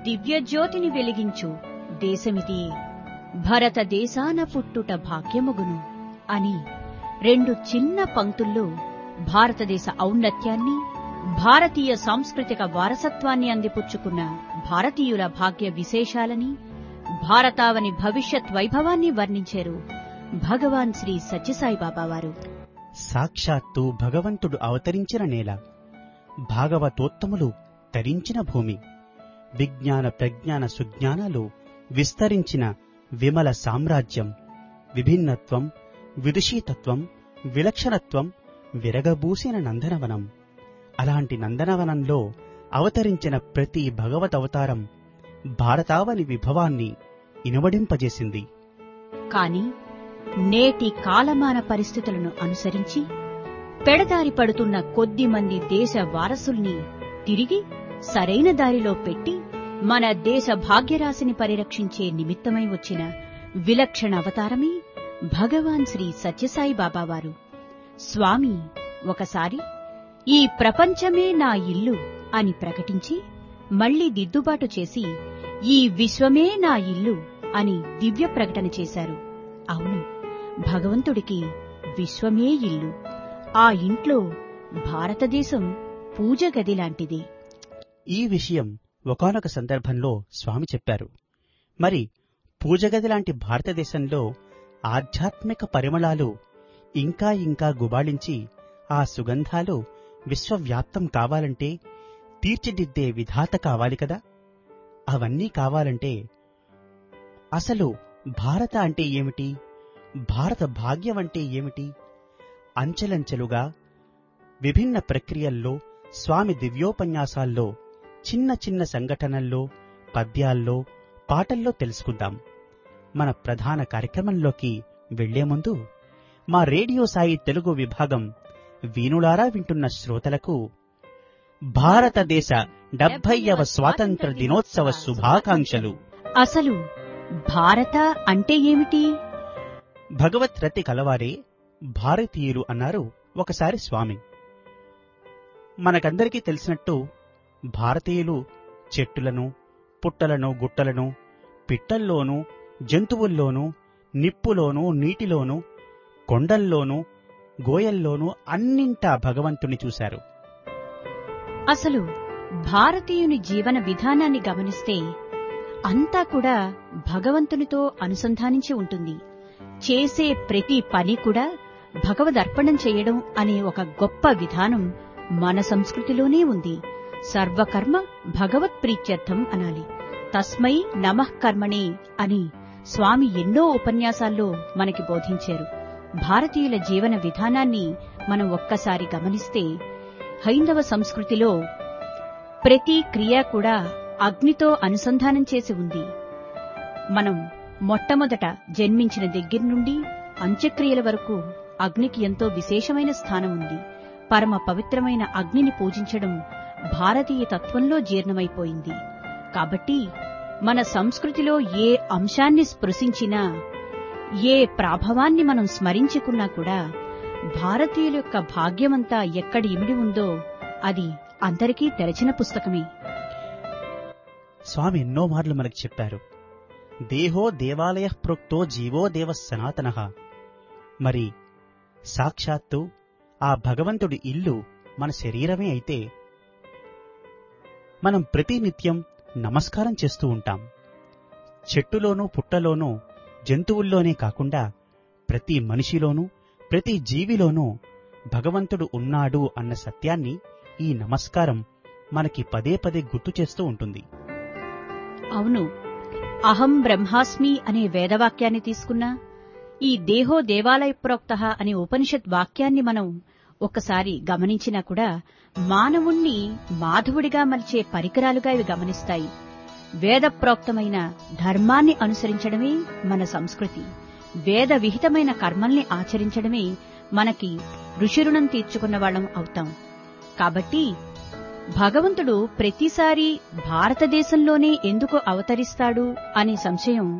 దివ్యజ్యోతిని వెలిగించు దేశమిది భరతదేశాన పుట్టుట భాగ్యముగును అని రెండు చిన్న పంక్తుల్లో భారతదేశ ఔన్నత్యాన్ని భారతీయ సాంస్కృతిక వారసత్వాన్ని అందిపుచ్చుకున్న భారతీయుల భాగ్య విశేషాలని భారతావని భవిష్యత్ వైభవాన్ని వర్ణించారు భగవాన్ శ్రీ సత్యసాయిబాబా వారు సాక్షాత్తు భగవంతుడు అవతరించిన నేల భాగవతోత్తములు తరించిన భూమి విజ్ఞాన ప్రజ్ఞాన సుజ్ఞానాలు విస్తరించిన విమల సామ్రాజ్యం విభిన్నత్వం విదుషీతత్వం విలక్షణత్వం విరగబూసిన నందనవనం అలాంటి నందనవనంలో అవతరించిన ప్రతి భగవత్ అవతారం భారతావని విభవాన్ని ఇనువడింపజేసింది కాని నేటి కాలమాన పరిస్థితులను అనుసరించి పెడదారి పడుతున్న కొద్ది మంది దేశ వారసుల్ని తిరిగి సరైన దారిలో పెట్టి మన దేశ భాగ్యరాశిని పరిరక్షించే నిమిత్తమై వచ్చిన విలక్షణ అవతారమే భగవాన్ శ్రీ సత్యసాయి బాబావారు స్వామి ఒకసారి ఈ ప్రపంచమే నా ఇల్లు అని ప్రకటించి మళ్లీ దిద్దుబాటు చేసి ఈ విశ్వమే నా ఇల్లు అని దివ్య ప్రకటన చేశారు అవును భగవంతుడికి విశ్వమే ఇల్లు ఆ ఇంట్లో భారతదేశం పూజ గది లాంటిది ఈ విషయం ఒకానొక సందర్భంలో స్వామి చెప్పారు మరి పూజగది లాంటి భారతదేశంలో ఆధ్యాత్మిక పరిమళాలు ఇంకా ఇంకా గుబాళించి ఆ సుగంధాలు విశ్వవ్యాప్తం కావాలంటే తీర్చిదిద్దే విధాత కావాలి కదా అవన్నీ కావాలంటే అసలు భారత అంటే ఏమిటి భారత భాగ్యం అంటే ఏమిటి అంచెలంచెలుగా విభిన్న ప్రక్రియల్లో స్వామి దివ్యోపన్యాసాల్లో చిన్న చిన్న సంఘటనల్లో పద్యాల్లో పాటల్లో తెలుసుకుందాం మన ప్రధాన కార్యక్రమంలోకి వెళ్లే ముందు మా రేడియో సాయి తెలుగు విభాగం వీణులారా వింటున్న శ్రోతలకు భారతదేశ డెబ్బైవ స్వాతంత్ర దినోత్సవ శుభాకాంక్షలు అసలు భారత అంటే ఏమిటి భగవత్ రతి కలవారే భారతీయులు అన్నారు ఒకసారి స్వామి మనకందరికీ తెలిసినట్టు భారతీయులు చెట్టులను పుట్టలను గుట్టలను పిట్టల్లోనూ జంతువుల్లోనూ నిప్పులోనూ నీటిలోనూ కొండల్లోనూ గోయల్లోనూ అన్నింటా భగవంతుని చూశారు అసలు భారతీయుని జీవన విధానాన్ని గమనిస్తే అంతా కూడా భగవంతునితో అనుసంధానించి ఉంటుంది చేసే ప్రతి పని కూడా భగవదర్పణం చేయడం అనే ఒక గొప్ప విధానం మన సంస్కృతిలోనే ఉంది సర్వకర్మ భగవత్ ప్రీత్యర్థం అనాలి తస్మై నమః కర్మణే అని స్వామి ఎన్నో ఉపన్యాసాల్లో మనకి బోధించారు భారతీయుల జీవన విధానాన్ని మనం ఒక్కసారి గమనిస్తే హైందవ సంస్కృతిలో ప్రతి క్రియ కూడా అగ్నితో అనుసంధానం చేసి ఉంది మనం మొట్టమొదట జన్మించిన దగ్గర నుండి అంత్యక్రియల వరకు అగ్నికి ఎంతో విశేషమైన స్థానం ఉంది పరమ పవిత్రమైన అగ్నిని పూజించడం భారతీయ తత్వంలో జీర్ణమైపోయింది కాబట్టి మన సంస్కృతిలో ఏ అంశాన్ని స్పృశించినా ఏ ప్రాభవాన్ని మనం స్మరించుకున్నా కూడా భారతీయుల యొక్క భాగ్యమంతా ఎక్కడ ఇమిడి ఉందో అది అందరికీ తెరచిన పుస్తకమే స్వామి ఎన్నో మార్లు మనకు చెప్పారు దేహో దేవాలయ ప్రోక్తో జీవో దేవ సనాతన మరి సాక్షాత్తు ఆ భగవంతుడి ఇల్లు మన శరీరమే అయితే మనం ప్రతినిత్యం నమస్కారం చేస్తూ ఉంటాం చెట్టులోనూ పుట్టలోనూ జంతువుల్లోనే కాకుండా ప్రతి మనిషిలోనూ ప్రతి జీవిలోనూ భగవంతుడు ఉన్నాడు అన్న సత్యాన్ని ఈ నమస్కారం మనకి పదే పదే గుర్తు చేస్తూ ఉంటుంది అవును అహం బ్రహ్మాస్మి అనే వేదవాక్యాన్ని తీసుకున్నా ఈ దేహో దేవాలయ ప్రోక్త అనే ఉపనిషత్ వాక్యాన్ని మనం ఒక్కసారి గమనించినా కూడా మానవుణ్ణి మాధవుడిగా మలిచే పరికరాలుగా ఇవి గమనిస్తాయి వేద ప్రోక్తమైన ధర్మాన్ని అనుసరించడమే మన సంస్కృతి వేద విహితమైన కర్మల్ని ఆచరించడమే మనకి ఋషిరుణం తీర్చుకున్న వాళ్ళం అవుతాం కాబట్టి భగవంతుడు ప్రతిసారి భారతదేశంలోనే ఎందుకు అవతరిస్తాడు అనే సంశయం